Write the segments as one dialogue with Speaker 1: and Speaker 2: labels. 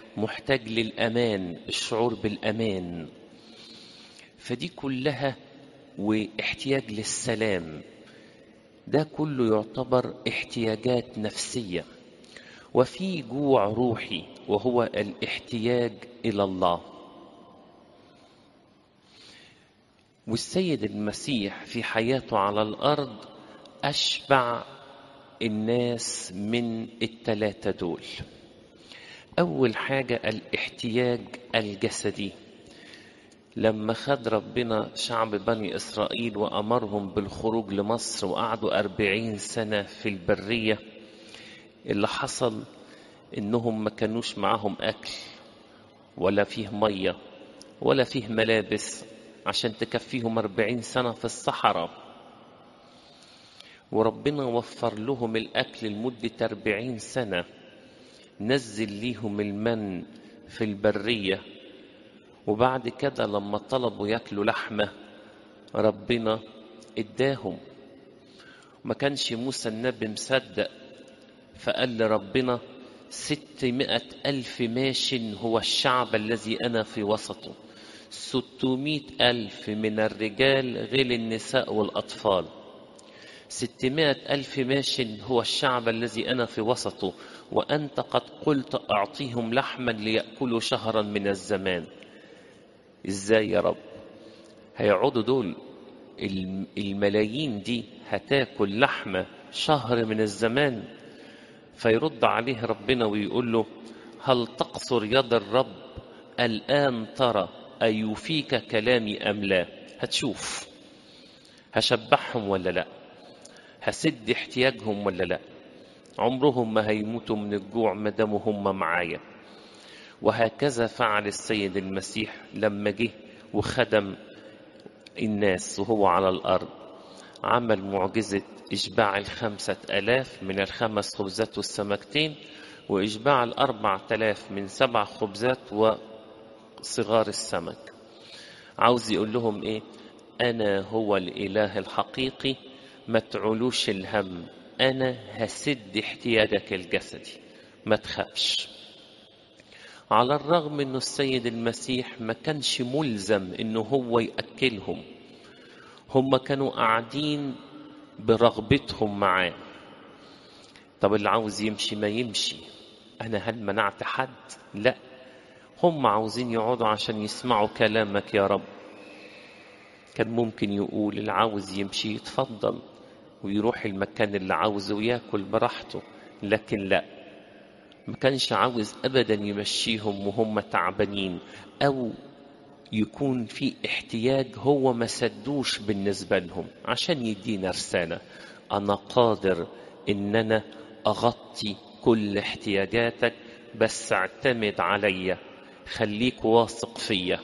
Speaker 1: محتاج للأمان الشعور بالأمان فدي كلها واحتياج للسلام ده كله يعتبر احتياجات نفسية وفي جوع روحي وهو الاحتياج إلى الله والسيد المسيح في حياته على الأرض أشبع الناس من التلاتة دول أول حاجة الاحتياج الجسدي لما خد ربنا شعب بني إسرائيل وأمرهم بالخروج لمصر وقعدوا أربعين سنة في البرية اللي حصل إنهم ما كانوش معاهم أكل ولا فيه مية ولا فيه ملابس عشان تكفيهم أربعين سنة في الصحراء وربنا وفر لهم الأكل لمدة أربعين سنة نزل ليهم المن في البرية وبعد كده لما طلبوا ياكلوا لحمة ربنا اداهم ما كانش موسى النبي مصدق فقال لربنا ستمائة ألف ماش هو الشعب الذي أنا في وسطه ستمائة ألف من الرجال غير النساء والأطفال ستمائة ألف ماش هو الشعب الذي أنا في وسطه وأنت قد قلت أعطيهم لحما ليأكلوا شهرا من الزمان إزاي يا رب هيقعدوا دول الملايين دي هتاكل لحمة شهر من الزمان فيرد عليه ربنا ويقول له هل تقصر يد الرب الآن ترى أيوفيك كلامي أم لا هتشوف هشبعهم ولا لا هسد احتياجهم ولا لا عمرهم ما هيموتوا من الجوع ما داموا هم معايا وهكذا فعل السيد المسيح لما جه وخدم الناس وهو على الأرض عمل معجزة إشباع الخمسة ألاف من الخمس خبزات والسمكتين وإشباع الأربع تلاف من سبع خبزات وصغار السمك عاوز يقول لهم إيه أنا هو الإله الحقيقي ما تعلوش الهم أنا هسد احتياجك الجسدي ما تخافش على الرغم انه السيد المسيح ما كانش ملزم انه هو ياكلهم هم كانوا قاعدين برغبتهم معاه طب اللي عاوز يمشي ما يمشي انا هل منعت حد لا هم عاوزين يقعدوا عشان يسمعوا كلامك يا رب كان ممكن يقول اللي عاوز يمشي يتفضل ويروح المكان اللي عاوزه وياكل براحته لكن لا ما كانش عاوز ابدا يمشيهم وهم تعبانين او يكون في احتياج هو ما سدوش بالنسبه لهم عشان يدينا رساله انا قادر ان انا اغطي كل احتياجاتك بس اعتمد عليا خليك واثق فيا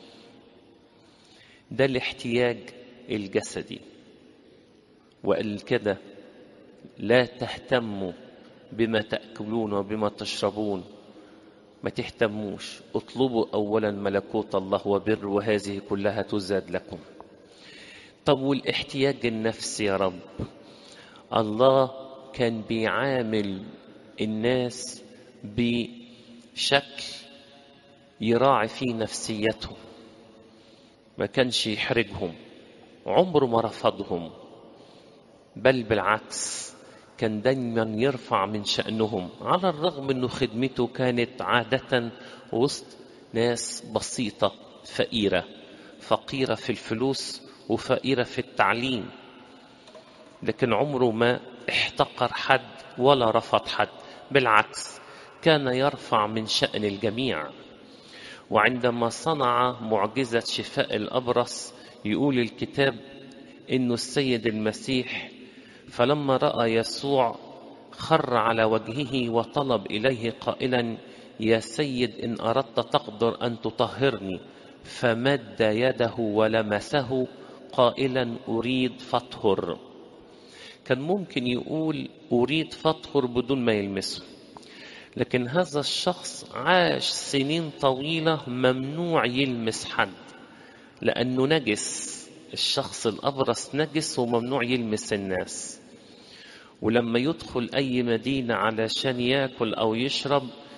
Speaker 1: ده الاحتياج الجسدي وقال كده لا تهتموا بما تأكلون وبما تشربون ما تهتموش اطلبوا أولا ملكوت الله وبر وهذه كلها تزاد لكم طب والاحتياج النفسي يا رب الله كان بيعامل الناس بشكل يراعي فيه نفسيتهم ما كانش يحرجهم عمره ما رفضهم بل بالعكس كان دايما يرفع من شأنهم على الرغم انه خدمته كانت عادة وسط ناس بسيطة فقيرة فقيرة في الفلوس وفقيرة في التعليم لكن عمره ما احتقر حد ولا رفض حد بالعكس كان يرفع من شأن الجميع وعندما صنع معجزة شفاء الأبرص يقول الكتاب إنه السيد المسيح فلما راى يسوع خر على وجهه وطلب اليه قائلا يا سيد ان اردت تقدر ان تطهرني فمد يده ولمسه قائلا اريد فاطهر كان ممكن يقول اريد فاطهر بدون ما يلمسه لكن هذا الشخص عاش سنين طويله ممنوع يلمس حد لانه نجس الشخص الابرص نجس وممنوع يلمس الناس ولما يدخل أي مدينة علشان ياكل أو يشرب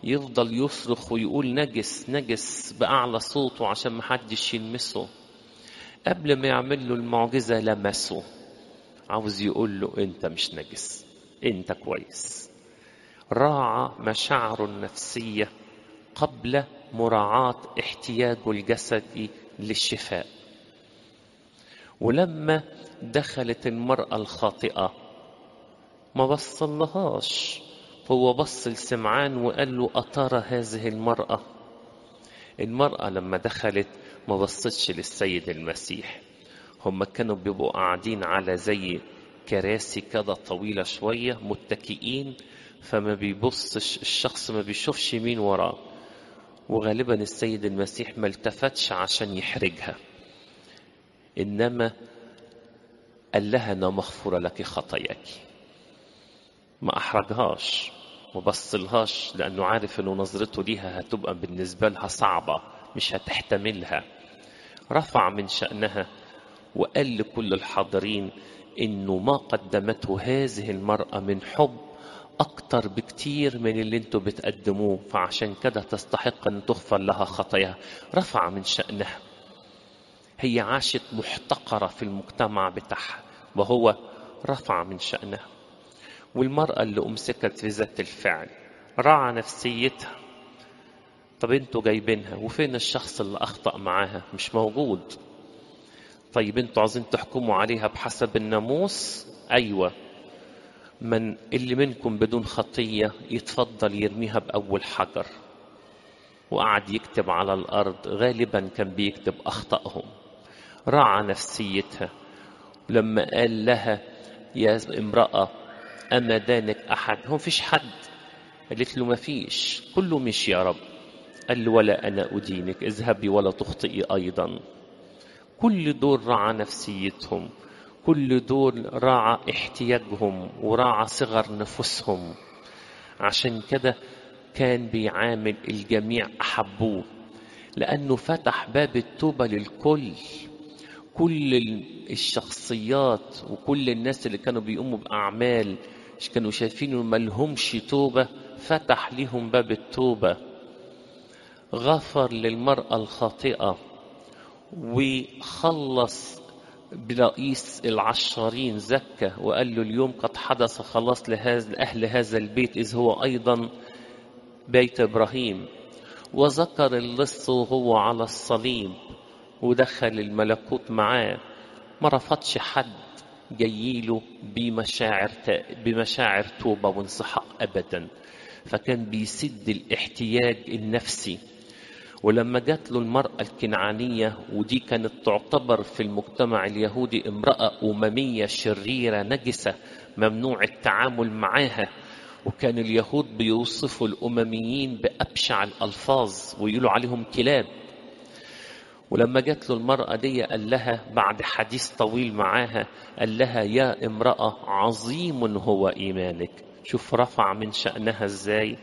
Speaker 1: يفضل يصرخ ويقول نجس نجس بأعلى صوته عشان محدش يلمسه قبل ما يعمل له المعجزة لمسه عاوز يقول له انت مش نجس انت كويس راعى مشاعره النفسية قبل مراعاة احتياجه الجسدي للشفاء ولما دخلت المرأة الخاطئة ما بصلهاش هو بص لسمعان وقال له أترى هذه المرأة المرأة لما دخلت ما بصتش للسيد المسيح هم كانوا بيبقوا قاعدين على زي كراسي كده طويلة شوية متكئين فما بيبصش الشخص ما بيشوفش مين وراه وغالبا السيد المسيح ما التفتش عشان يحرجها إنما قال لها أنا مغفورة لك خطاياك ما أحرجهاش ما بصلهاش لأنه عارف إنه نظرته ليها هتبقى بالنسبة لها صعبة مش هتحتملها رفع من شأنها وقال لكل الحاضرين إنه ما قدمته هذه المرأة من حب أكتر بكتير من اللي انتوا بتقدموه فعشان كده تستحق أن تغفر لها خطاياها رفع من شأنها هي عاشت محتقرة في المجتمع بتاعها وهو رفع من شأنها والمرأة اللي أمسكت في ذات الفعل راعى نفسيتها طب انتوا جايبينها وفين الشخص اللي أخطأ معاها مش موجود طيب انتوا عايزين تحكموا عليها بحسب الناموس أيوة من اللي منكم بدون خطية يتفضل يرميها بأول حجر وقعد يكتب على الأرض غالبا كان بيكتب أخطائهم راعى نفسيتها لما قال لها يا امرأة أما دانك أحد هو فيش حد قالت له ما فيش كله مش يا رب قال له ولا أنا أدينك اذهبي ولا تخطئي أيضا كل دول راعى نفسيتهم كل دول راعى احتياجهم وراعى صغر نفوسهم عشان كده كان بيعامل الجميع أحبوه لأنه فتح باب التوبة للكل كل الشخصيات وكل الناس اللي كانوا بيقوموا بأعمال كانوا شايفين ما لهمش توبة فتح لهم باب التوبة غفر للمرأة الخاطئة وخلص برئيس العشارين زكى وقال له اليوم قد حدث خلاص لهذا أهل هذا البيت إذ هو أيضا بيت إبراهيم وذكر اللص وهو على الصليب ودخل الملكوت معاه ما رفضش حد جيله بمشاعر بمشاعر توبة وانصحاء أبدا فكان بيسد الاحتياج النفسي ولما جات له المرأة الكنعانية ودي كانت تعتبر في المجتمع اليهودي امرأة أممية شريرة نجسة ممنوع التعامل معاها وكان اليهود بيوصفوا الأمميين بأبشع الألفاظ ويقولوا عليهم كلاب ولما جات له المرأة دي قال لها بعد حديث طويل معاها قال لها يا امرأة عظيم هو إيمانك شوف رفع من شأنها ازاي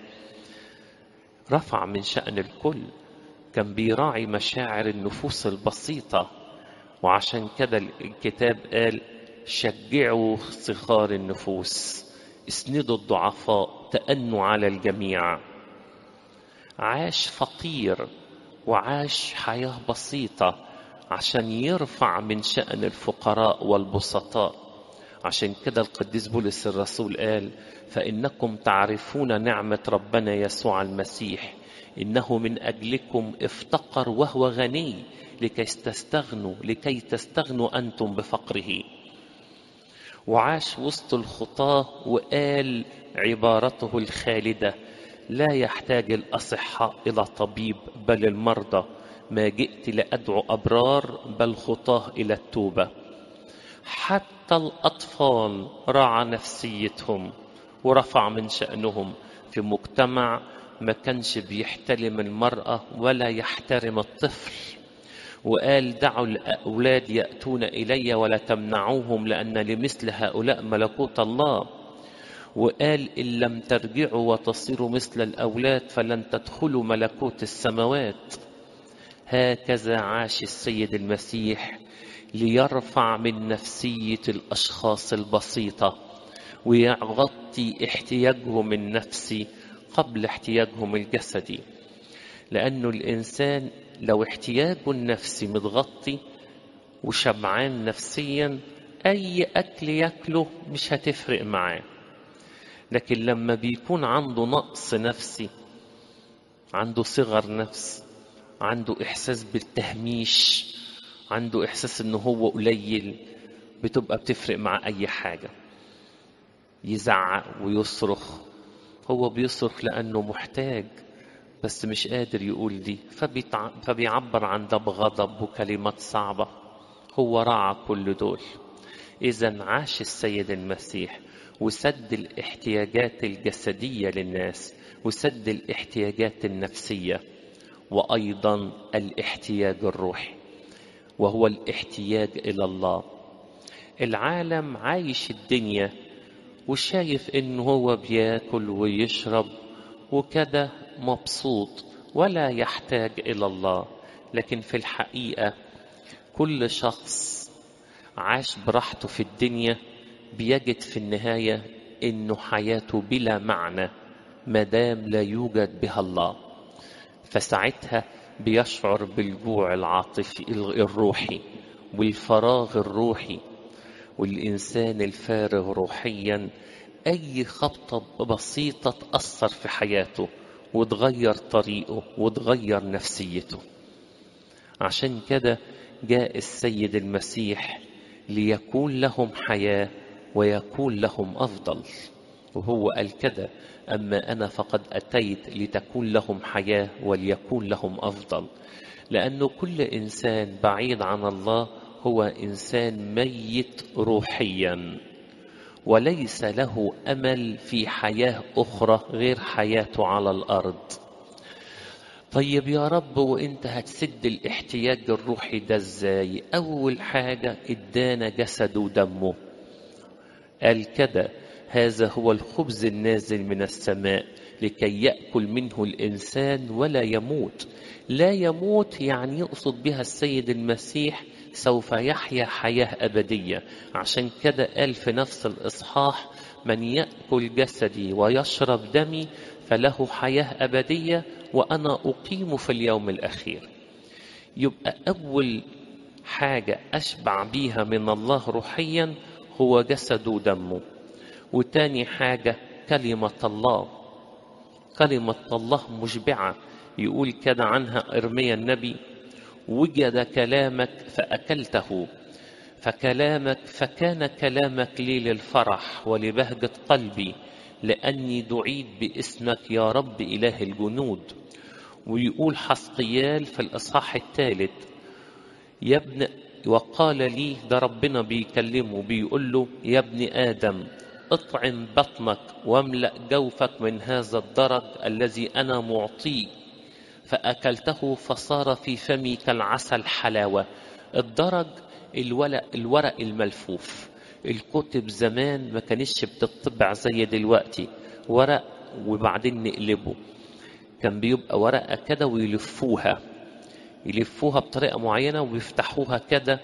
Speaker 1: رفع من شأن الكل كان بيراعي مشاعر النفوس البسيطة وعشان كده الكتاب قال شجعوا صغار النفوس اسندوا الضعفاء تأنوا على الجميع عاش فقير وعاش حياة بسيطة عشان يرفع من شأن الفقراء والبسطاء عشان كده القديس بولس الرسول قال فإنكم تعرفون نعمة ربنا يسوع المسيح إنه من أجلكم افتقر وهو غني لكي تستغنوا لكي تستغنوا أنتم بفقره وعاش وسط الخطاة وقال عبارته الخالدة لا يحتاج الأصحاء إلى طبيب بل المرضى ما جئت لأدعو أبرار بل خطاه إلى التوبة حتى الأطفال راعى نفسيتهم ورفع من شأنهم في مجتمع ما كانش بيحترم المرأة ولا يحترم الطفل وقال دعوا الأولاد يأتون إلي ولا تمنعوهم لأن لمثل هؤلاء ملكوت الله وقال إن لم ترجعوا وتصيروا مثل الأولاد فلن تدخلوا ملكوت السماوات هكذا عاش السيد المسيح ليرفع من نفسية الأشخاص البسيطة ويغطي احتياجهم النفسي قبل احتياجهم الجسدي لأنه الإنسان لو احتياجه النفسي متغطي وشبعان نفسيا أي أكل ياكله مش هتفرق معاه لكن لما بيكون عنده نقص نفسي عنده صغر نفس عنده إحساس بالتهميش عنده إحساس إنه هو قليل بتبقى بتفرق مع أي حاجة يزعق ويصرخ هو بيصرخ لأنه محتاج بس مش قادر يقول دي فبيتع... فبيعبر عن ده بغضب وكلمات صعبة هو راعى كل دول إذا عاش السيد المسيح وسد الاحتياجات الجسدية للناس وسد الاحتياجات النفسية وأيضا الاحتياج الروحي وهو الاحتياج إلى الله العالم عايش الدنيا وشايف إنه هو بياكل ويشرب وكده مبسوط ولا يحتاج إلى الله لكن في الحقيقة كل شخص عاش براحته في الدنيا بيجد في النهاية إنه حياته بلا معنى ما دام لا يوجد بها الله فساعتها بيشعر بالجوع العاطفي الروحي والفراغ الروحي والإنسان الفارغ روحيا أي خبطة بسيطة تأثر في حياته وتغير طريقه وتغير نفسيته عشان كده جاء السيد المسيح ليكون لهم حياة ويكون لهم أفضل وهو قال كده أما أنا فقد أتيت لتكون لهم حياة وليكون لهم أفضل لأنه كل إنسان بعيد عن الله هو إنسان ميت روحيا وليس له أمل في حياة أخرى غير حياته على الأرض طيب يا رب وانت هتسد الاحتياج الروحي ده ازاي اول حاجة ادانا جسده ودمه قال كده هذا هو الخبز النازل من السماء لكي يأكل منه الإنسان ولا يموت لا يموت يعني يقصد بها السيد المسيح سوف يحيا حياة أبدية عشان كده قال في نفس الإصحاح من يأكل جسدي ويشرب دمي فله حياة أبدية وأنا أقيم في اليوم الأخير يبقى أول حاجة أشبع بيها من الله روحيا هو جسد ودمه وتاني حاجة كلمة الله كلمة الله مشبعة يقول كده عنها إرميا النبي وجد كلامك فأكلته فكلامك فكان كلامك لي للفرح ولبهجة قلبي لأني دعيت باسمك يا رب إله الجنود ويقول حسقيال في الإصحاح الثالث يا ابن وقال لي ده ربنا بيكلمه بيقول له يا ابن آدم اطعم بطنك واملأ جوفك من هذا الدرج الذي أنا معطيه فأكلته فصار في فمي كالعسل حلاوة الدرج الورق, الورق الملفوف الكتب زمان ما كانش بتطبع زي دلوقتي ورق وبعدين نقلبه كان بيبقى ورقة كده ويلفوها يلفوها بطريقة معينة ويفتحوها كده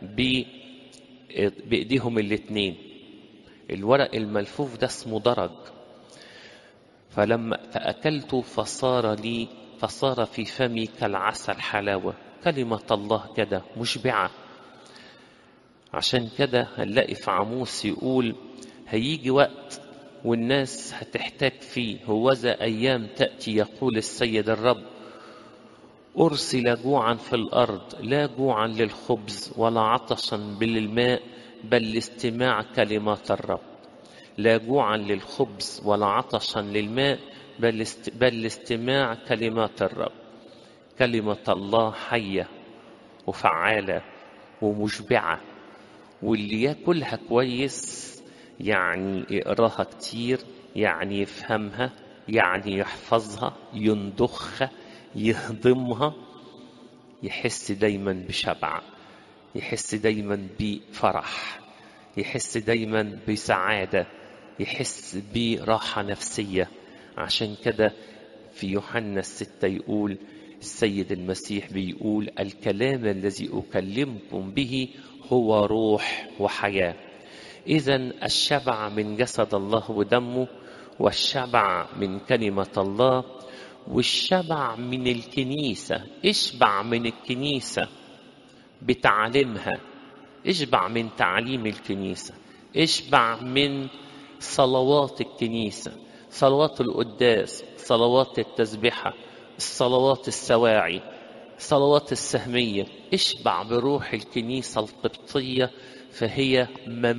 Speaker 1: بإيديهم الاتنين الورق الملفوف ده اسمه درج فلما فأكلت فصار لي فصار في فمي كالعسل حلاوة كلمة الله كده مشبعة عشان كده هنلاقي في عموس يقول هيجي وقت والناس هتحتاج فيه هوذا أيام تأتي يقول السيد الرب أرسل جوعا في الأرض لا جوعا للخبز ولا عطشا بالماء بل لاستماع كلمات الرب لا جوعا للخبز ولا عطشا للماء بل بل لاستماع كلمات الرب كلمة الله حية وفعالة ومشبعة واللي ياكلها كويس يعني يقراها كتير يعني يفهمها يعني يحفظها يندخها يهضمها يحس دايما بشبع يحس دايما بفرح يحس دايما بسعادة يحس براحة نفسية عشان كده في يوحنا الستة يقول السيد المسيح بيقول الكلام الذي أكلمكم به هو روح وحياة إذا الشبع من جسد الله ودمه والشبع من كلمة الله والشبع من الكنيسة اشبع من الكنيسة بتعليمها اشبع من تعليم الكنيسة اشبع من صلوات الكنيسة صلوات القداس صلوات التسبحة الصلوات السواعي صلوات السهمية اشبع بروح الكنيسة القبطية فهي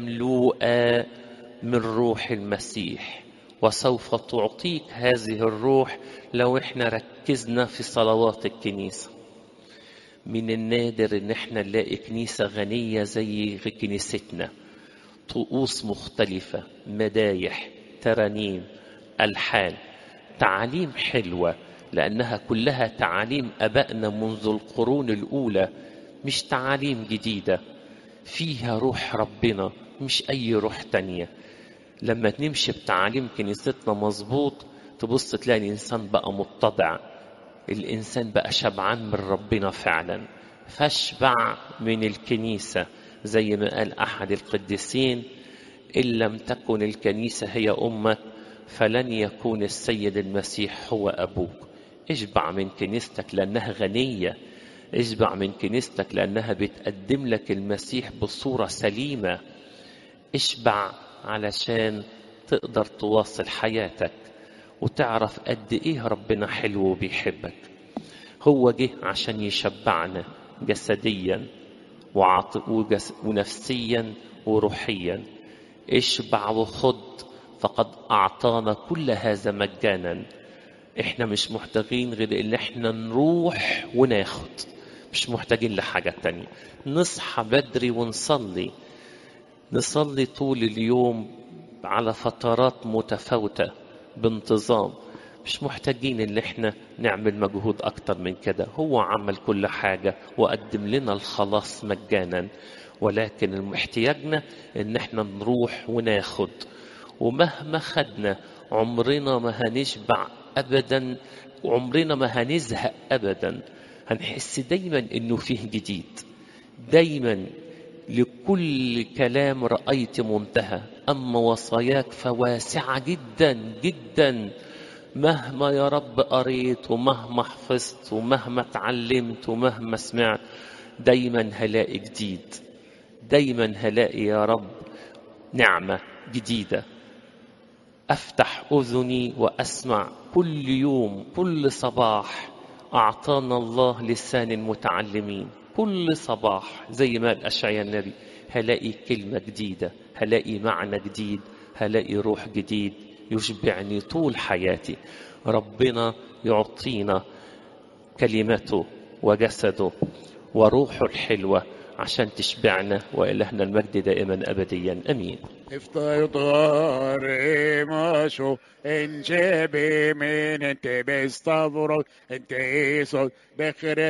Speaker 1: مملوءة من روح المسيح وسوف تعطيك هذه الروح لو احنا ركزنا في صلوات الكنيسة من النادر ان احنا نلاقي كنيسة غنية زي كنيستنا طقوس مختلفة مدايح ترانيم ألحان تعاليم حلوة لأنها كلها تعاليم أبائنا منذ القرون الأولى مش تعاليم جديدة فيها روح ربنا مش أي روح تانية لما نمشي بتعاليم كنيستنا مظبوط تبص تلاقي الإنسان بقى متضع الإنسان بقى شبعان من ربنا فعلا فاشبع من الكنيسة زي ما قال أحد القديسين إن لم تكن الكنيسة هي أمك فلن يكون السيد المسيح هو أبوك اشبع من كنيستك لأنها غنية اشبع من كنيستك لأنها بتقدم لك المسيح بصورة سليمة اشبع علشان تقدر تواصل حياتك وتعرف قد ايه ربنا حلو وبيحبك هو جه عشان يشبعنا جسديا وعط... وجس... ونفسيا وروحيا اشبع وخد فقد اعطانا كل هذا مجانا احنا مش محتاجين غير ان احنا نروح وناخد مش محتاجين لحاجة تانية نصحى بدري ونصلي نصلي طول اليوم على فترات متفاوتة بانتظام مش محتاجين ان احنا نعمل مجهود اكتر من كده هو عمل كل حاجة وقدم لنا الخلاص مجانا ولكن احتياجنا ان احنا نروح وناخد ومهما خدنا عمرنا ما هنشبع ابدا وعمرنا ما هنزهق ابدا هنحس دايما انه فيه جديد دايما لكل كلام رأيت منتهى أما وصاياك فواسعة جدا جدا مهما يا رب قريت ومهما حفظت ومهما اتعلمت ومهما سمعت دايما هلاقي جديد دايما هلاقي يا رب نعمة جديدة أفتح أذني وأسمع كل يوم كل صباح أعطانا الله لسان المتعلمين كل صباح زي ما قال أشعيا النبي هلاقي كلمة جديدة هلاقي معنى جديد هلاقي روح جديد يشبعني طول حياتي ربنا يعطينا كلمته وجسده وروحه الحلوة عشان تشبعنا وإلهنا المجد دائما أبديا أمين
Speaker 2: افتيضار ماشو انجبي من انت بستفرك انت ايسو بخير